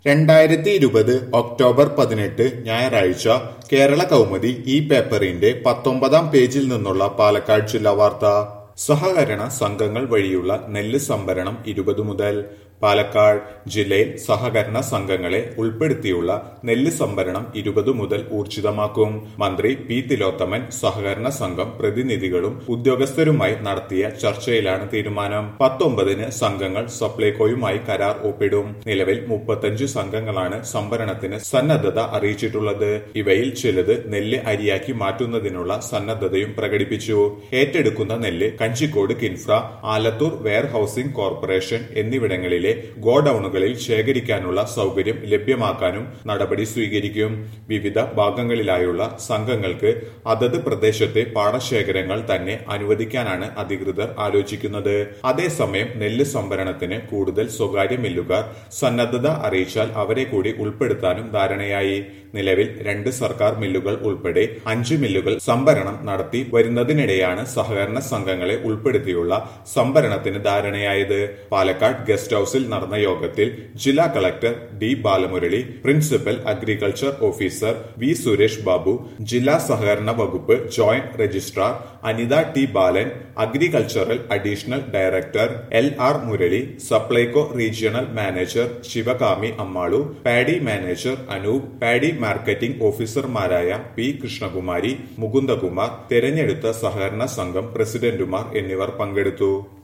രണ്ടായിരത്തി ഇരുപത് ഒക്ടോബർ പതിനെട്ട് ഞായറാഴ്ച കേരള കൗമുദി ഈ പേപ്പറിന്റെ പത്തൊമ്പതാം പേജിൽ നിന്നുള്ള പാലക്കാട് ജില്ലാ വാർത്ത സഹകരണ സംഘങ്ങൾ വഴിയുള്ള നെല്ല് സംഭരണം ഇരുപത് മുതൽ പാലക്കാട് ജില്ലയിൽ സഹകരണ സംഘങ്ങളെ ഉൾപ്പെടുത്തിയുള്ള നെല്ല് സംഭരണം ഇരുപത് മുതൽ ഊർജിതമാക്കും മന്ത്രി പി തിലോത്തമൻ സഹകരണ സംഘം പ്രതിനിധികളും ഉദ്യോഗസ്ഥരുമായി നടത്തിയ ചർച്ചയിലാണ് തീരുമാനം പത്തൊമ്പതിന് സംഘങ്ങൾ സപ്ലൈകോയുമായി കരാർ ഒപ്പിടും നിലവിൽ മുപ്പത്തഞ്ച് സംഘങ്ങളാണ് സംഭരണത്തിന് സന്നദ്ധത അറിയിച്ചിട്ടുള്ളത് ഇവയിൽ ചിലത് നെല്ല് അരിയാക്കി മാറ്റുന്നതിനുള്ള സന്നദ്ധതയും പ്രകടിപ്പിച്ചു ഏറ്റെടുക്കുന്ന നെല്ല് Kanjikode KINFRA Alathur warehousing corporation എന്നിവിടങ്ങളിലെ ഗോഡൌണുകളിൽ ശേഖരിക്കാനുള്ള സൗകര്യം ലഭ്യമാക്കാനും നടപടി സ്വീകരിക്കും വിവിധ ഭാഗങ്ങളിലായുള്ള സംഘങ്ങൾക്ക് അതത് പ്രദേശത്തെ പാടശേഖരങ്ങൾ തന്നെ അനുവദിക്കാനാണ് അധികൃതർ ആലോചിക്കുന്നത് അതേസമയം നെല്ല് സംഭരണത്തിന് കൂടുതൽ സ്വകാര്യ മില്ലുകാർ സന്നദ്ധത അറിയിച്ചാൽ അവരെ കൂടി ഉൾപ്പെടുത്താനും ധാരണയായി നിലവിൽ രണ്ട് സർക്കാർ മില്ലുകൾ ഉൾപ്പെടെ അഞ്ച് മില്ലുകൾ സംഭരണം നടത്തി വരുന്നതിനിടെയാണ് സഹകരണ സംഘങ്ങളെ ഉൾപ്പെടുത്തിയുള്ള സംഭരണത്തിന് ധാരണയായത് പാലക്കാട് ഗസ്റ്റ് ഹൌസിൽ നടന്ന യോഗത്തിൽ ജില്ലാ collector D Balamurali principal agriculture officer V Suresh Babu ജില്ലാ സഹകരണ വകുപ്പ് joint registrar Anitha T Balan agricultural additional director L R Murali Supplyco regional manager Sivakami Ammalu paddy manager Anoop paddy marketing ഓഫീസർമാരായ പി കൃഷ്ണകുമാരി മുകുന്ദകുമാർ തെരഞ്ഞെടുത്ത സഹകരണ സംഘം പ്രസിഡന്റുമാർ എന്നിവർ പങ്കെടുത്തു